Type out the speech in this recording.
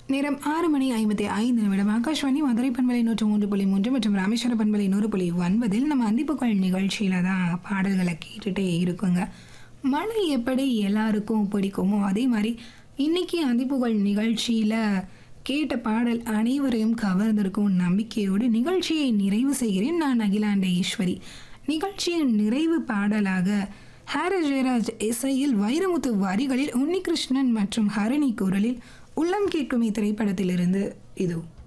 நேரம் ஆறு மணி ஐம்பத்தி ஐந்து நிமிடம் ஆகாஷ்வாணி மதுரை பண்பலை நூற்று மூன்று புள்ளி மூன்று மற்றும் ராமேஸ்வர பண்பலை நூறு புள்ளி ஒன்பதில் நம்ம அந்திப்புக்கள் நிகழ்ச்சியில தான் பாடல்களை கேட்டுட்டே இருக்குங்க மழை எப்படி எல்லாருக்கும் பிடிக்குமோ அதே மாதிரி இன்னைக்கு அந்திப்புகள் நிகழ்ச்சியில கேட்ட பாடல் அனைவரையும் கவர்ந்திருக்கும் நம்பிக்கையோடு நிகழ்ச்சியை நிறைவு செய்கிறேன் நான் அகிலாண்ட ஈஸ்வரி நிகழ்ச்சியின் நிறைவு பாடலாக ஹாரி ஜெயராஜ் இசையில் வைரமுத்து வரிகளில் உன்னிகிருஷ்ணன் மற்றும் ஹரணி குரலில் உள்ளம் கேட்கும் இத்திரைப்படத்திலிருந்து இதோ